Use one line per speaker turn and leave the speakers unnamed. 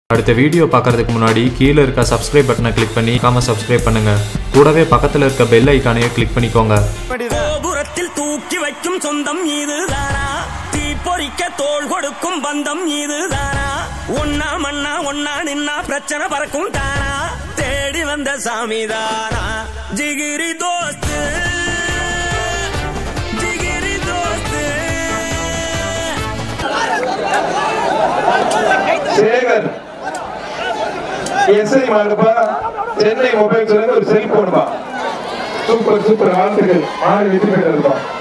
அடுத்த வீடியோ பார்க்கறதுக்கு முன்னாடி கீழே இருக்க சப்ஸ்கிரைப் பட்டனை கிளிக் பண்ணி காம சப்ஸ்கிரைப் பண்ணுங்க கூடவே பக்கத்தில் இருக்க பெல் ஐக்கானையும் கிளிக் பண்ணிக்கோங்க
கோபுரத்தில் தூக்கி வைக்கும் சொந்தம் இதுதானா தீ பொறிக்க தோள் கொடுக்கும் பந்தம் இதுதானா ஒன்னா மண்ணா ஒன்னா நின்னா பிரச்சனை பறக்கும் தானா தேடி வந்த சாமிதானா ஜிகிரி தோஸ்து ஜிகிரி தோஸ்து
சேகர் எஸ்ஐ மாடுப்பா சென்னை மொபைல் சொல்லுங்க ஒரு செல்போன்பா சூப்பர் சூப்பர் வாழ்த்துக்கள் மாடு வெற்றி பெற்றிருப்பா